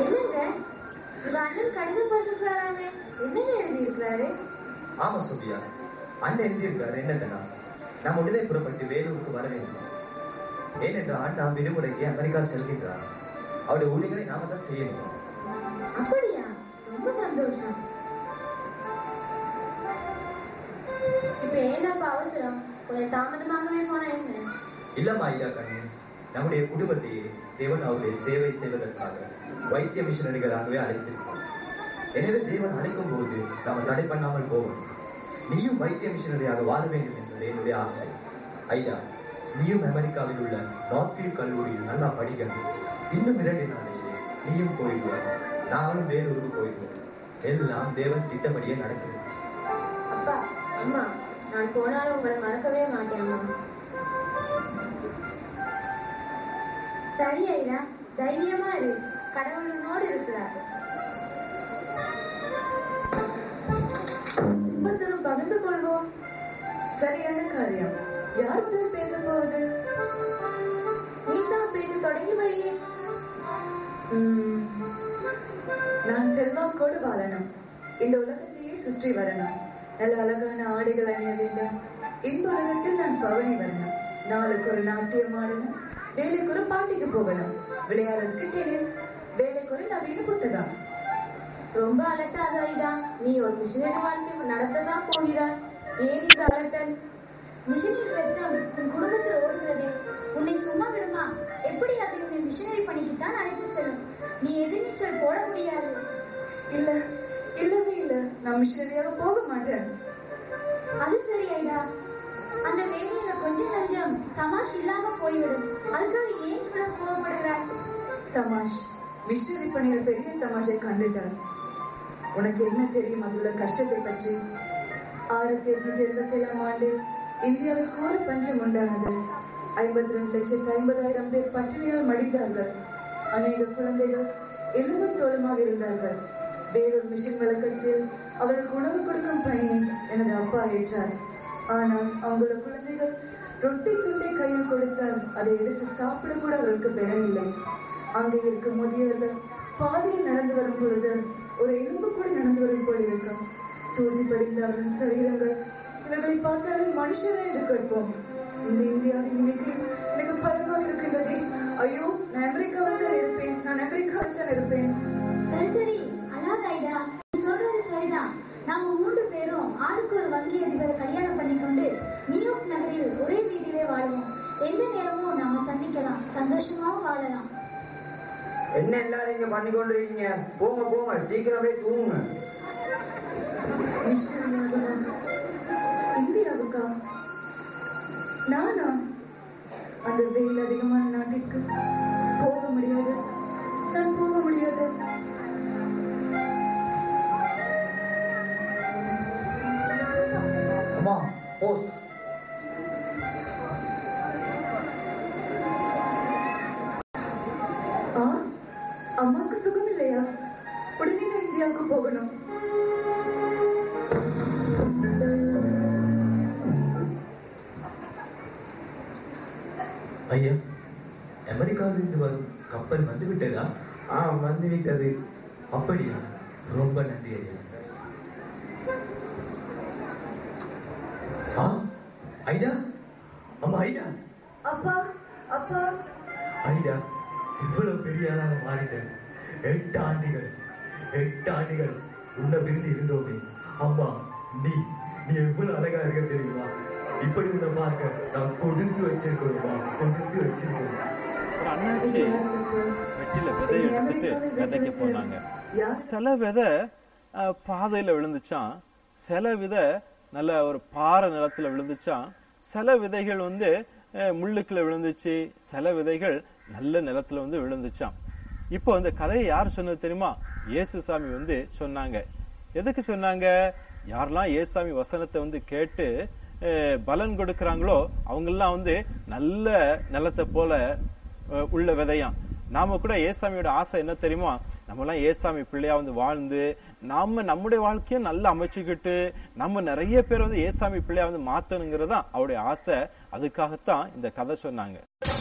என்னங்க உங்க அண்ணன் கடிதம் போட்டிருக்காராமே என்னங்க எழுதி இருக்கிறாரு ஆமா சோபியா அண்ணன் எழுதியிருக்காரு என்னதுன்னா நாம் உடனே புறப்பட்டு வேலூருக்கு வர வேண்டும் ஏனென்றால் அண்ணா விடுமுறைக்கு அமெரிக்கா செல்கின்றார் அவருடைய ஊழியர்களை நாம தான் செய்யணும் அப்படியா ரொம்ப சந்தோஷம் இப்ப ஏன்னாப்பா அவசரம் கொஞ்சம் தாமதமாகவே போனா என்ன இல்லம்மா ஐயா கண்ணு நம்முடைய குடும்பத்தையே தேவன் அவருடைய சேவை செய்வதற்காக வைத்திய மிஷனரிகளாகவே அழைத்திருக்கிறார் எனவே தேவன் அழைக்கும் போது நாம் தடை பண்ணாமல் போவோம் நீயும் வைத்திய மிஷனரியாக வாழ வேண்டும் என்பது என்னுடைய ஆசை ஐயா நீயும் அமெரிக்காவில் உள்ள நார்த்வியூ கல்லூரியில் நல்லா படிக்கணும் இன்னும் இரண்டு நாளிலேயே நீயும் போயிடுவார் நானும் வேலூருக்கு போயிடுவோம் எல்லாம் தேவன் திட்டப்படியே நடக்குது அப்பா அம்மா நான் போனாலும் உங்களை மறக்கவே மாட்டேன் அம்மா சரி ஐயா தைரியமா இரு கடவுள் உன்னோடு இருக்கிறார் ஒவ்வொருத்தரும் பகிர்ந்து கொள்வோம் சரியான காரியம் யார் முதல் பேச போவது நீ தான் பேச்சு தொடங்கி வையே உம், நான் செல்வாக்கோடு வாழணும் இந்த உலகத்தையே சுற்றி வரணும் நல்ல அழகான ஆடைகள் அணிய வேண்டும் இந்த உலகத்தில் நான் பவனி வரணும் நாளுக்கு ஒரு நாட்டியம் ஆடணும் வேலைக்கு ஒரு பாட்டிக்கு போகணும் விளையாடுறதுக்கு டென்னிஸ் வேலைக்கு ஒரு நவீன புத்தகம் ரொம்ப அலட்டாத ஐயா நீ ஒரு மிஷினரி வாழ்க்கை நடத்ததான் போகிறாய் ஏன் இந்த அலட்டல் மிஷனரி ரத்தம் உன் குடும்பத்தில் ஓடுகிறதே உன்னை சும்மா விடுமா எப்படி அதை உன்னை மிஷனரி பணிக்குத்தான் அழைத்து செல்லும் நீ எதிர்நீச்சல் போட முடியாது இல்ல இல்லவே இல்ல நான் மிஷனரியாக போக மாட்டேன் அது சரி ஐடா அந்த வேலையில கொஞ்சம் நஞ்சம் தமாஷ் இல்லாம போய்விடும் அதுக்காக ஏன் இவ்வளவு கோவப்படுகிறாய் தமாஷ் மிஷனரி பணியில் பெரிய தமாஷை கண்டுட்டார் உனக்கு என்ன தெரியும் அதுள்ள கஷ்டத்தை பற்றி ஆயிரத்தி எட்நூத்தி எழுபத்தி ஏழாம் ஆண்டு இந்தியாவில் கோர பஞ்சம் உண்டானது ஐம்பத்தி ரெண்டு லட்சத்து ஐம்பதாயிரம் பேர் பட்டினியால் மடிந்தார்கள் அநேக குழந்தைகள் எலும்பும் தோலுமாக இருந்தார்கள் வேறொரு மிஷன் வழக்கத்தில் அவர்களுக்கு உணவு கொடுக்கும் பணியை எனது அப்பா ஏற்றார் ஆனால் அவங்களோட குழந்தைகள் ரொட்டி துண்டை கையில் கொடுத்தால் அதை எடுத்து சாப்பிட கூட அவருக்கு பெறவில்லை அங்கே இருக்கும் முதியவர்கள் பாதையில் நடந்து வரும் பொழுது ஒரு எலும்பு கூட நடந்து வரும் போல் இருக்கும் தூசி படிந்த அவரின் சரீரங்கள் இவர்களை பார்த்தாலே மனுஷரே என்று கேட்போம் இந்த இந்தியாவின் இன்னைக்கு எனக்கு பயமாக இருக்கின்றதே ஐயோ நான் அமெரிக்காவில் தான் இருப்பேன் நான் அமெரிக்காவில் தான் இருப்பேன் சரி சரி அழாத ஐடா நீ சொல்றது சரிதான் நாம மூன்று பேரும் ஆளுக்கு ஒரு வங்கி அதிபரை கல்யாணம் பண்ணிக்கொண்டு நியூயார்க் நகரில் ஒரே வீட்டிலே வாழுவோம் எந்த நேரமும் நாம சந்திக்கலாம் சந்தோஷமாவும் வாழலாம் என்ன எல்லாரும் இங்க பண்ணி கொண்டிருக்கீங்க போங்க போங்க சீக்கிரமே தூங்குங்க மிஷனரியாகவா இந்தியாவுக்கா நானா அந்த வெயில் அதிகமான நாட்டிற்கு போக முடியாது நான் போக முடியாது அம்மா போஸ்ட் ஆ அம்மாவுக்கு சுகம் இல்லையா உடனே நான் இந்தியாவுக்கு போகணும் ஐயா அமெரிக்காவிலிருந்து வரும் கப்பல் வந்து விட்டதா ஆ வந்து விட்டது அப்படியா ரொம்ப நன்றி ஐயா ஆ ஐடா அம்மா ஐடா அப்பா அப்பா ஐயா இவ்வளவு பெரிய ஆளாக மாறிட்டேன் எட்டு ஆண்டுகள் எட்டு ஆண்டுகள் உன்னை பிரிந்து இருந்தோமே அம்மா நீ நீ எவ்வளவு அழகா இருக்க தெரியுமா இப்படி உன்னை பார்க்க நான் கொடுத்து வச்சிருக்கோம்மா கொடுத்து வச்சிருக்கோம் ஒரு அண்ணாச்சி வெட்டில விதை எடுத்துட்டு விதைக்க போனாங்க சில விதை அஹ், பாதையில விழுந்துச்சான் சில விதை நல்ல ஒரு பாறை நிலத்துல விழுந்துச்சான் சில விதைகள் வந்து அஹ், முள்ளுக்குள்ள விழுந்துச்சு சில விதைகள் நல்ல நிலத்துல வந்து விழுந்துச்சான் இப்போ இந்த கதையை யார் சொன்னது தெரியுமா இயேசுசாமி வந்து சொன்னாங்க எதுக்கு சொன்னாங்க யாரெல்லாம் இயேசுசாமி வசனத்தை வந்து கேட்டு அஹ், பலன் கொடுக்கறாங்களோ அவங்கெல்லாம் வந்து நல்ல நிலத்தை போல அஹ், உள்ள விதையாம் நாம கூட ஏசாமியோட ஆசை என்ன தெரியுமா நம்ம எல்லாம் ஏசாமி பிள்ளையா வந்து வாழ்ந்து நாம நம்முடைய வாழ்க்கையும் நல்லா அமைச்சுக்கிட்டு நம்ம நிறைய பேர் வந்து ஏசாமி பிள்ளையா வந்து மாத்தணுங்கிறதா அவருடைய ஆசை அதுக்காகத்தான் இந்த கதை சொன்னாங்க